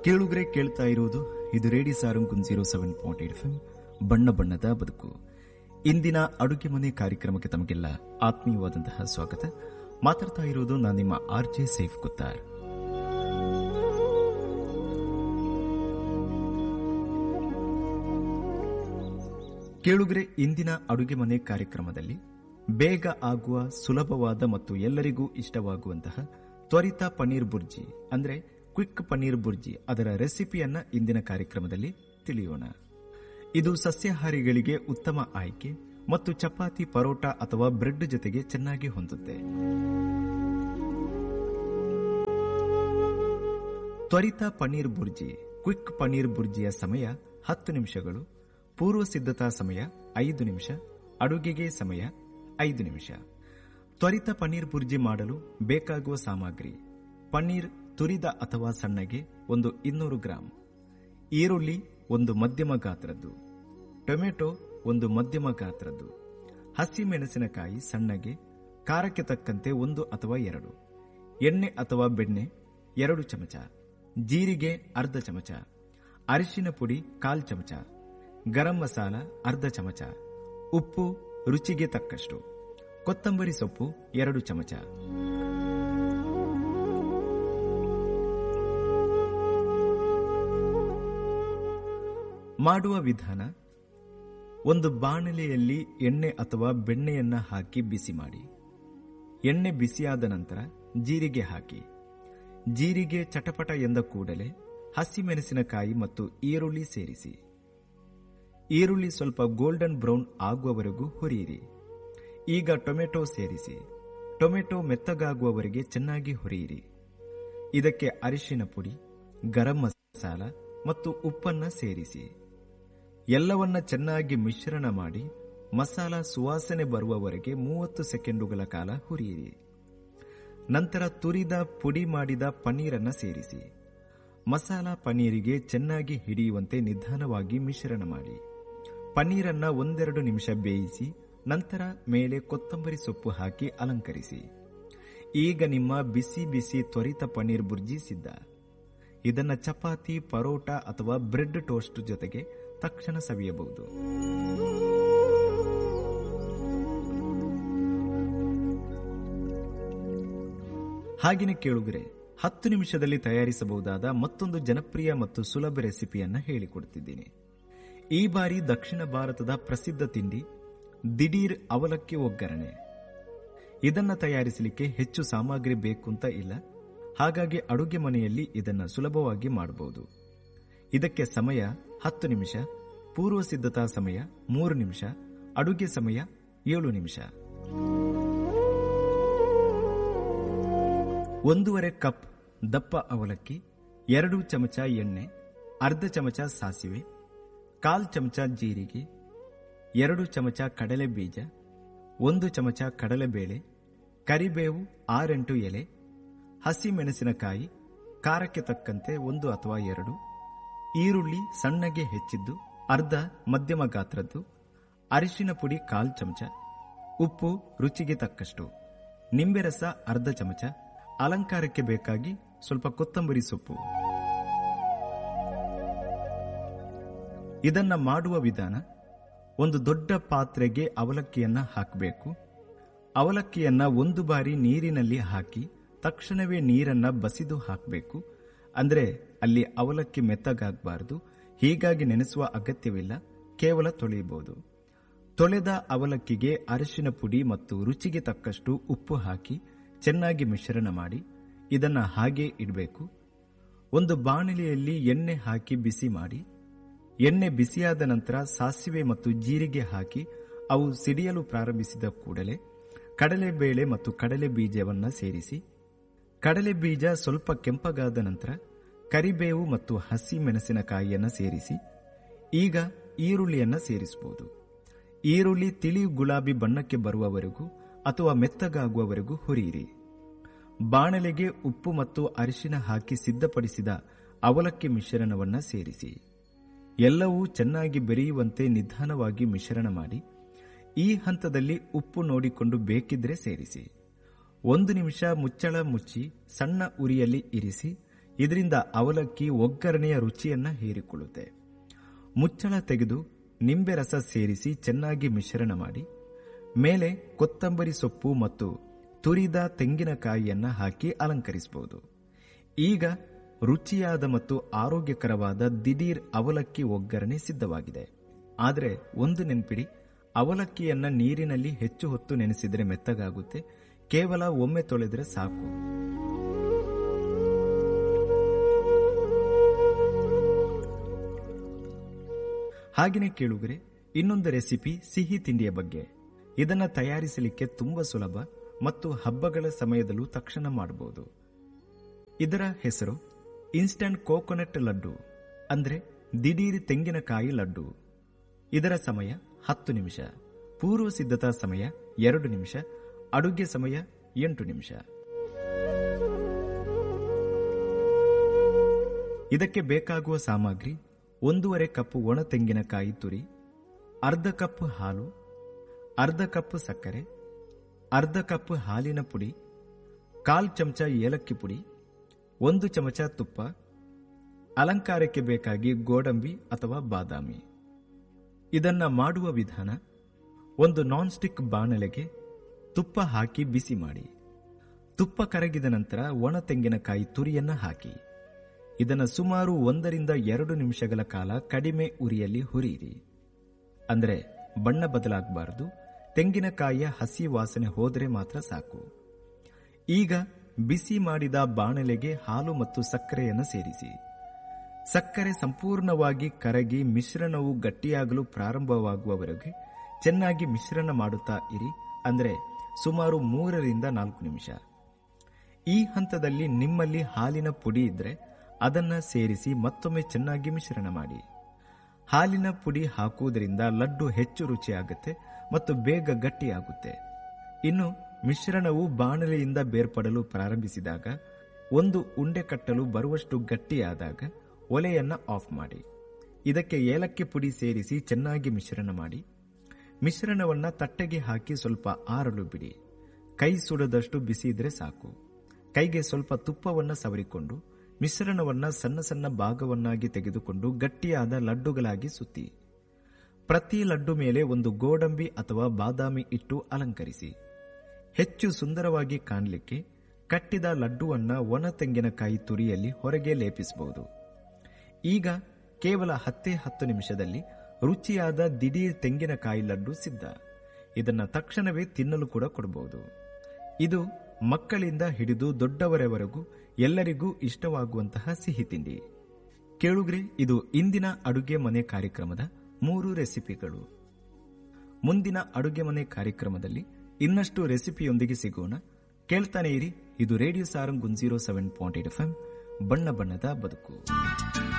ಕೇಳುಗರೆ ಕೇಳ್ತಾ ಇರೋದು ಇದು ರೇಡಿ ಸಾರಂಗುನ್ zero seven point eight F ಬಣ್ಣ ಬಣ್ಣದ ಬದುಕು ಇಂದಿನ ಅಡುಗೆ ಮನೆ ಕಾರ್ಯಕ್ರಮಕ್ಕೆ ತಮಗೆಲ್ಲ ಆತ್ಮೀಯವಾದಂತಹ ಸ್ವಾಗತ ಮಾತಾಡ್ತಾ ಇರೋದು ನಾನು ನಿಮ್ಮ ಆರ್ ಜೆ ಸೇಫ್ ಕುತ್ತಾರ್ ಕೇಳುಗರೆ ಇಂದಿನ ಅಡುಗೆ ಮನೆ ಕಾರ್ಯಕ್ರಮದಲ್ಲಿ ಬೇಗ ಆಗುವ ಸುಲಭವಾದ ಮತ್ತು ಎಲ್ಲರಿಗೂ ಇಷ್ಟವಾಗುವಂತಹ ತ್ವರಿತ ಪನ್ನೀರ್ ಬುರ್ಜಿ ಅಂದ್ರೆ ಕ್ವಿಕ್ ಪನ್ನೀರ್ ಬುರ್ಜಿ ಅದರ ರೆಸಿಪಿಯನ್ನ ಇಂದಿನ ಕಾರ್ಯಕ್ರಮದಲ್ಲಿ ತಿಳಿಯೋಣ ಇದು ಸಸ್ಯಾಹಾರಿಗಳಿಗೆ ಉತ್ತಮ ಆಯ್ಕೆ ಮತ್ತು ಚಪಾತಿ ಪರೋಟ ಅಥವಾ ಬ್ರೆಡ್ ಜೊತೆಗೆ ಚೆನ್ನಾಗಿ ಹೊಂದುತ್ತೆ ತ್ವರಿತ ಪನ್ನೀರ್ ಬುರ್ಜಿ ಕ್ವಿಕ್ ಪನ್ನೀರ್ ಬುರ್ಜಿಯ ಸಮಯ ಹತ್ತು ನಿಮಿಷಗಳು ಪೂರ್ವ ಸಿದ್ಧತಾ ಸಮಯ ಐದು ನಿಮಿಷ ಅಡುಗೆಗೆ ಸಮಯ ಐದು ನಿಮಿಷ ತ್ವರಿತ ಪನ್ನೀರ್ ಬುರ್ಜಿ ಮಾಡಲು ಬೇಕಾಗುವ ಸಾಮಗ್ರಿ ಪನ್ನೀರ್ ತುರಿದ ಅಥವಾ ಸಣ್ಣಗೆ ಒಂದು ಇನ್ನೂರು ಗ್ರಾಂ ಈರುಳ್ಳಿ ಒಂದು ಮಧ್ಯಮ ಗಾತ್ರದ್ದು ಟೊಮೆಟೊ ಒಂದು ಮಧ್ಯಮ ಗಾತ್ರದ್ದು ಹಸಿ ಮೆಣಸಿನಕಾಯಿ ಸಣ್ಣಗೆ ಖಾರಕ್ಕೆ ತಕ್ಕಂತೆ ಒಂದು ಅಥವಾ ಎರಡು ಎಣ್ಣೆ ಅಥವಾ ಬೆಣ್ಣೆ ಎರಡು ಚಮಚ ಜೀರಿಗೆ ಅರ್ಧ ಚಮಚ ಅರಿಶಿನ ಪುಡಿ ಕಾಲ್ ಚಮಚ ಗರಂ ಮಸಾಲ ಅರ್ಧ ಚಮಚ ಉಪ್ಪು ರುಚಿಗೆ ತಕ್ಕಷ್ಟು ಕೊತ್ತಂಬರಿ ಸೊಪ್ಪು ಎರಡು ಚಮಚ ಮಾಡುವ ವಿಧಾನ ಒಂದು ಬಾಣಲೆಯಲ್ಲಿ ಎಣ್ಣೆ ಅಥವಾ ಬೆಣ್ಣೆಯನ್ನ ಹಾಕಿ ಬಿಸಿ ಮಾಡಿ ಎಣ್ಣೆ ಬಿಸಿಯಾದ ನಂತರ ಜೀರಿಗೆ ಹಾಕಿ ಜೀರಿಗೆ ಚಟಪಟ ಎಂದ ಕೂಡಲೇ ಹಸಿಮೆಣಸಿನಕಾಯಿ ಮತ್ತು ಈರುಳ್ಳಿ ಸೇರಿಸಿ ಈರುಳ್ಳಿ ಸ್ವಲ್ಪ ಗೋಲ್ಡನ್ ಬ್ರೌನ್ ಆಗುವವರೆಗೂ ಹುರಿಯಿರಿ ಈಗ ಟೊಮೆಟೊ ಸೇರಿಸಿ ಟೊಮೆಟೊ ಮೆತ್ತಗಾಗುವವರೆಗೆ ಚೆನ್ನಾಗಿ ಹುರಿಯಿರಿ ಇದಕ್ಕೆ ಅರಿಶಿನ ಪುಡಿ ಗರಂ ಮಸಾಲ ಮತ್ತು ಉಪ್ಪನ್ನ ಸೇರಿಸಿ ಎಲ್ಲವನ್ನ ಚೆನ್ನಾಗಿ ಮಿಶ್ರಣ ಮಾಡಿ ಮಸಾಲ ಸುವಾಸನೆ ಬರುವವರೆಗೆ ಮೂವತ್ತು ಸೆಕೆಂಡುಗಳ ಕಾಲ ಹುರಿಯಿರಿ ನಂತರ ತುರಿದ ಪುಡಿ ಮಾಡಿದ ಪನ್ನೀರನ್ನ ಸೇರಿಸಿ ಮಸಾಲ ಪನ್ನೀರಿಗೆ ಚೆನ್ನಾಗಿ ಹಿಡಿಯುವಂತೆ ನಿಧಾನವಾಗಿ ಮಿಶ್ರಣ ಮಾಡಿ ಪನ್ನೀರನ್ನ ಒಂದೆರಡು ನಿಮಿಷ ಬೇಯಿಸಿ ನಂತರ ಮೇಲೆ ಕೊತ್ತಂಬರಿ ಸೊಪ್ಪು ಹಾಕಿ ಅಲಂಕರಿಸಿ ಈಗ ನಿಮ್ಮ ಬಿಸಿ ಬಿಸಿ ತ್ವರಿತ ಪನ್ನೀರ್ ಬುರ್ಜಿ ಸಿದ್ಧ ಇದನ್ನ ಚಪಾತಿ ಪರೋಟ ಅಥವಾ ಬ್ರೆಡ್ ಟೋಸ್ಟ್ ಜೊತೆಗೆ ತಕ್ಷಣ ಸವಿಯಬಹುದು ಹಾಗೆಯೇ ಕೇಳುಗರೆ ಹತ್ತು ನಿಮಿಷದಲ್ಲಿ ತಯಾರಿಸಬಹುದಾದ ಮತ್ತೊಂದು ಜನಪ್ರಿಯ ಮತ್ತು ಸುಲಭ ರೆಸಿಪಿಯನ್ನ ಹೇಳಿಕೊಡುತ್ತಿದ್ದೀನಿ ಈ ಬಾರಿ ದಕ್ಷಿಣ ಭಾರತದ ಪ್ರಸಿದ್ಧ ತಿಂಡಿ ದಿಢೀರ್ ಅವಲಕ್ಕಿ ಒಗ್ಗರಣೆ ಇದನ್ನ ತಯಾರಿಸಲಿಕ್ಕೆ ಹೆಚ್ಚು ಸಾಮಗ್ರಿ ಬೇಕು ಅಂತ ಇಲ್ಲ ಹಾಗಾಗಿ ಅಡುಗೆ ಮನೆಯಲ್ಲಿ ಇದನ್ನ ಸುಲಭವಾಗಿ ಮಾಡಬಹುದು ಇದಕ್ಕೆ ಸಮಯ ಹತ್ತು ನಿಮಿಷ ಪೂರ್ವ ಸಿದ್ಧತಾ ಸಮಯ ಮೂರು ನಿಮಿಷ ಅಡುಗೆ ಸಮಯ ಏಳು ನಿಮಿಷ ಒಂದೂವರೆ ಕಪ್ ದಪ್ಪ ಅವಲಕ್ಕಿ ಎರಡು ಚಮಚ ಎಣ್ಣೆ ಅರ್ಧ ಚಮಚ ಸಾಸಿವೆ ಕಾಲ್ ಚಮಚ ಜೀರಿಗೆ ಎರಡು ಚಮಚ ಕಡಲೆ ಬೀಜ ಒಂದು ಚಮಚ ಕಡಲೆಬೇಳೆ ಕರಿಬೇವು ಆರೆಂಟು ಎಲೆ ಹಸಿ ಮೆಣಸಿನಕಾಯಿ ಖಾರಕ್ಕೆ ತಕ್ಕಂತೆ ಒಂದು ಅಥವಾ ಎರಡು ಈರುಳ್ಳಿ ಸಣ್ಣಗೆ ಹೆಚ್ಚಿದ್ದು ಅರ್ಧ ಮಧ್ಯಮ ಗಾತ್ರದ್ದು ಅರಿಶಿನ ಪುಡಿ ಕಾಲ್ ಚಮಚ ಉಪ್ಪು ರುಚಿಗೆ ತಕ್ಕಷ್ಟು ನಿಂಬೆ ರಸ ಅರ್ಧ ಚಮಚ ಅಲಂಕಾರಕ್ಕೆ ಬೇಕಾಗಿ ಸ್ವಲ್ಪ ಕೊತ್ತಂಬರಿ ಸೊಪ್ಪು ಇದನ್ನ ಮಾಡುವ ವಿಧಾನ ಒಂದು ದೊಡ್ಡ ಪಾತ್ರೆಗೆ ಅವಲಕ್ಕಿಯನ್ನ ಹಾಕಬೇಕು ಅವಲಕ್ಕಿಯನ್ನ ಒಂದು ಬಾರಿ ನೀರಿನಲ್ಲಿ ಹಾಕಿ ತಕ್ಷಣವೇ ನೀರನ್ನ ಬಸಿದು ಹಾಕಬೇಕು ಅಂದ್ರೆ ಅಲ್ಲಿ ಅವಲಕ್ಕಿ ಮೆತ್ತಗಾಗಬಾರದು ಹೀಗಾಗಿ ನೆನೆಸುವ ಅಗತ್ಯವಿಲ್ಲ ಕೇವಲ ತೊಳೆಯಬಹುದು ತೊಳೆದ ಅವಲಕ್ಕಿಗೆ ಅರಿಶಿನ ಪುಡಿ ಮತ್ತು ರುಚಿಗೆ ತಕ್ಕಷ್ಟು ಉಪ್ಪು ಹಾಕಿ ಚೆನ್ನಾಗಿ ಮಿಶ್ರಣ ಮಾಡಿ ಇದನ್ನ ಹಾಗೆ ಇಡಬೇಕು ಒಂದು ಬಾಣಲೆಯಲ್ಲಿ ಎಣ್ಣೆ ಹಾಕಿ ಬಿಸಿ ಮಾಡಿ ಎಣ್ಣೆ ಬಿಸಿಯಾದ ನಂತರ ಸಾಸಿವೆ ಮತ್ತು ಜೀರಿಗೆ ಹಾಕಿ ಅವು ಸಿಡಿಯಲು ಪ್ರಾರಂಭಿಸಿದ ಕೂಡಲೇ ಕಡಲೆಬೇಳೆ ಮತ್ತು ಕಡಲೆ ಬೀಜವನ್ನ ಸೇರಿಸಿ ಕಡಲೆ ಬೀಜ ಸ್ವಲ್ಪ ಕೆಂಪಗಾದ ನಂತರ ಕರಿಬೇವು ಮತ್ತು ಹಸಿ ಮೆಣಸಿನಕಾಯಿಯನ್ನ ಸೇರಿಸಿ ಈಗ ಈರುಳ್ಳಿಯನ್ನ ಸೇರಿಸಬಹುದು ಈರುಳ್ಳಿ ತಿಳಿ ಗುಲಾಬಿ ಬಣ್ಣಕ್ಕೆ ಬರುವವರೆಗೂ ಅಥವಾ ಮೆತ್ತಗಾಗುವವರೆಗೂ ಹುರಿಯಿರಿ ಬಾಣಲೆಗೆ ಉಪ್ಪು ಮತ್ತು ಅರಿಶಿನ ಹಾಕಿ ಸಿದ್ಧಪಡಿಸಿದ ಅವಲಕ್ಕಿ ಮಿಶ್ರಣವನ್ನ ಸೇರಿಸಿ ಎಲ್ಲವೂ ಚೆನ್ನಾಗಿ ಬೆರೆಯುವಂತೆ ನಿಧಾನವಾಗಿ ಮಿಶ್ರಣ ಮಾಡಿ ಈ ಹಂತದಲ್ಲಿ ಉಪ್ಪು ನೋಡಿಕೊಂಡು ಬೇಕಿದ್ರೆ ಸೇರಿಸಿ ಒಂದು ನಿಮಿಷ ಮುಚ್ಚಳ ಮುಚ್ಚಿ ಸಣ್ಣ ಉರಿಯಲ್ಲಿ ಇರಿಸಿ ಇದರಿಂದ ಅವಲಕ್ಕಿ ಒಗ್ಗರಣೆಯ ರುಚಿಯನ್ನ ಹೀರಿಕೊಳ್ಳುತ್ತೆ ಮುಚ್ಚಳ ತೆಗೆದು ನಿಂಬೆ ರಸ ಸೇರಿಸಿ ಚೆನ್ನಾಗಿ ಮಿಶ್ರಣ ಮಾಡಿ ಮೇಲೆ ಕೊತ್ತಂಬರಿ ಸೊಪ್ಪು ಮತ್ತು ತುರಿದ ತೆಂಗಿನಕಾಯಿಯನ್ನ ಹಾಕಿ ಅಲಂಕರಿಸಬಹುದು ಈಗ ರುಚಿಯಾದ ಮತ್ತು ಆರೋಗ್ಯಕರವಾದ ದಿಢೀರ್ ಅವಲಕ್ಕಿ ಒಗ್ಗರಣೆ ಸಿದ್ಧವಾಗಿದೆ ಆದರೆ ಒಂದು ನೆನ್ಪಿಡಿ ಅವಲಕ್ಕಿಯನ್ನ ನೀರಿನಲ್ಲಿ ಹೆಚ್ಚು ಹೊತ್ತು ನೆನೆಸಿದರೆ ಮೆತ್ತಗಾಗುತ್ತೆ ಕೇವಲ ಒಮ್ಮೆ ತೊಳೆದರೆ ಸಾಕು ಹಾಗೆಯೇ ಕೇಳುಗರೆ ಇನ್ನೊಂದು ರೆಸಿಪಿ ಸಿಹಿ ತಿಂಡಿಯ ಬಗ್ಗೆ ಇದನ್ನ ತಯಾರಿಸಲಿಕ್ಕೆ ತುಂಬಾ ಸುಲಭ ಮತ್ತು ಹಬ್ಬಗಳ ಸಮಯದಲ್ಲೂ ತಕ್ಷಣ ಮಾಡಬಹುದು ಇದರ ಹೆಸರು ಇನ್ಸ್ಟಂಟ್ ಕೋಕೋನಟ್ ಲಡ್ಡು ಅಂದ್ರೆ ದಿಢೀರ್ ತೆಂಗಿನಕಾಯಿ ಲಡ್ಡು ಇದರ ಸಮಯ ಹತ್ತು ನಿಮಿಷ ಪೂರ್ವ ಸಿದ್ಧತಾ ಸಮಯ ಎರಡು ನಿಮಿಷ ಅಡುಗೆ ಸಮಯ ಎಂಟು ನಿಮಿಷ ಇದಕ್ಕೆ ಬೇಕಾಗುವ ಸಾಮಗ್ರಿ ಒಂದೂವರೆ ಕಪ್ ಒಣ ತೆಂಗಿನಕಾಯಿ ತುರಿ ಅರ್ಧ ಕಪ್ ಹಾಲು ಅರ್ಧ ಕಪ್ ಸಕ್ಕರೆ ಅರ್ಧ ಕಪ್ ಹಾಲಿನ ಪುಡಿ ಕಾಲ್ ಚಮಚ ಏಲಕ್ಕಿ ಪುಡಿ ಒಂದು ಚಮಚ ತುಪ್ಪ ಅಲಂಕಾರಕ್ಕೆ ಬೇಕಾಗಿ ಗೋಡಂಬಿ ಅಥವಾ ಬಾದಾಮಿ ಇದನ್ನ ಮಾಡುವ ವಿಧಾನ ಒಂದು ನಾನ್ ಸ್ಟಿಕ್ ಬಾಣಲೆಗೆ ತುಪ್ಪ ಹಾಕಿ ಬಿಸಿ ಮಾಡಿ ತುಪ್ಪ ಕರಗಿದ ನಂತರ ಒಣ ತೆಂಗಿನಕಾಯಿ ತುರಿಯನ್ನ ಹಾಕಿ ಇದನ್ನ ಸುಮಾರು ಒಂದರಿಂದ ಎರಡು ನಿಮಿಷಗಳ ಕಾಲ ಕಡಿಮೆ ಉರಿಯಲ್ಲಿ ಹುರಿಯಿರಿ ಅಂದರೆ ಬಣ್ಣ ಬದಲಾಗಬಾರದು ತೆಂಗಿನಕಾಯಿಯ ಹಸಿ ವಾಸನೆ ಹೋದರೆ ಮಾತ್ರ ಸಾಕು ಈಗ ಬಿಸಿ ಮಾಡಿದ ಬಾಣಲೆಗೆ ಹಾಲು ಮತ್ತು ಸಕ್ಕರೆಯನ್ನು ಸೇರಿಸಿ ಸಕ್ಕರೆ ಸಂಪೂರ್ಣವಾಗಿ ಕರಗಿ ಮಿಶ್ರಣವು ಗಟ್ಟಿಯಾಗಲು ಪ್ರಾರಂಭವಾಗುವವರೆಗೆ ಚೆನ್ನಾಗಿ ಮಿಶ್ರಣ ಮಾಡುತ್ತಾ ಇರಿ ಅಂದರೆ ಸುಮಾರು ಮೂರರಿಂದ ನಾಲ್ಕು ನಿಮಿಷ ಈ ಹಂತದಲ್ಲಿ ನಿಮ್ಮಲ್ಲಿ ಹಾಲಿನ ಪುಡಿ ಇದ್ರೆ ಅದನ್ನ ಸೇರಿಸಿ ಮತ್ತೊಮ್ಮೆ ಚೆನ್ನಾಗಿ ಮಿಶ್ರಣ ಮಾಡಿ ಹಾಲಿನ ಪುಡಿ ಹಾಕುವುದರಿಂದ ಲಡ್ಡು ಹೆಚ್ಚು ರುಚಿಯಾಗುತ್ತೆ ಮತ್ತು ಬೇಗ ಗಟ್ಟಿಯಾಗುತ್ತೆ ಇನ್ನು ಮಿಶ್ರಣವು ಬಾಣಲೆಯಿಂದ ಬೇರ್ಪಡಲು ಪ್ರಾರಂಭಿಸಿದಾಗ ಒಂದು ಉಂಡೆ ಕಟ್ಟಲು ಬರುವಷ್ಟು ಗಟ್ಟಿಯಾದಾಗ ಒಲೆಯನ್ನ ಆಫ್ ಮಾಡಿ ಇದಕ್ಕೆ ಏಲಕ್ಕಿ ಪುಡಿ ಸೇರಿಸಿ ಚೆನ್ನಾಗಿ ಮಿಶ್ರಣ ಮಾಡಿ ಮಿಶ್ರಣವನ್ನ ತಟ್ಟೆಗೆ ಹಾಕಿ ಸ್ವಲ್ಪ ಆರಲು ಬಿಡಿ ಕೈ ಸುಡದಷ್ಟು ಬಿಸಿ ಇದ್ರೆ ಸಾಕು ಕೈಗೆ ಸ್ವಲ್ಪ ತುಪ್ಪವನ್ನ ಸವರಿಕೊಂಡು ಮಿಶ್ರಣವನ್ನ ಸಣ್ಣ ಸಣ್ಣ ಭಾಗವನ್ನಾಗಿ ತೆಗೆದುಕೊಂಡು ಗಟ್ಟಿಯಾದ ಲಡ್ಡುಗಳಾಗಿ ಸುತ್ತಿ ಪ್ರತಿ ಲಡ್ಡು ಮೇಲೆ ಒಂದು ಗೋಡಂಬಿ ಅಥವಾ ಬಾದಾಮಿ ಇಟ್ಟು ಅಲಂಕರಿಸಿ ಹೆಚ್ಚು ಸುಂದರವಾಗಿ ಕಾಣಲಿಕ್ಕೆ ಕಟ್ಟಿದ ಲಡ್ಡುವನ್ನ ಒಣ ತೆಂಗಿನಕಾಯಿ ತುರಿಯಲ್ಲಿ ಹೊರಗೆ ಲೇಪಿಸಬಹುದು ಈಗ ಕೇವಲ ಹತ್ತೇ ಹತ್ತು ನಿಮಿಷದಲ್ಲಿ ರುಚಿಯಾದ ದಿಢೀರ್ ತೆಂಗಿನಕಾಯಿ ಲಡ್ಡು ಸಿದ್ಧ ಇದನ್ನ ತಕ್ಷಣವೇ ತಿನ್ನಲು ಕೂಡ ಕೊಡಬಹುದು ಇದು ಮಕ್ಕಳಿಂದ ಹಿಡಿದು ದೊಡ್ಡವರವರೆಗೂ ಎಲ್ಲರಿಗೂ ಇಷ್ಟವಾಗುವಂತಹ ಸಿಹಿ ತಿಂಡಿ ಕೇಳುಗ್ರೆ ಇದು ಇಂದಿನ ಅಡುಗೆ ಮನೆ ಕಾರ್ಯಕ್ರಮದ ಮೂರು ರೆಸಿಪಿಗಳು ಮುಂದಿನ ಅಡುಗೆ ಮನೆ ಕಾರ್ಯಕ್ರಮದಲ್ಲಿ ಇನ್ನಷ್ಟು ರೆಸಿಪಿಯೊಂದಿಗೆ ಸಿಗೋಣ ಕೇಳ್ತಾನೆ ಇರಿ ಇದು ರೇಡಿಯೋ ಸಾರಂಗ್ ಗುಂಜೀರೋ ಸೆವೆನ್ ಪಾಯಿಂಟ್ ಏಟ್ ಎಫ್ ಬಣ್ಣ ಬಣ್ಣದ ಬದುಕು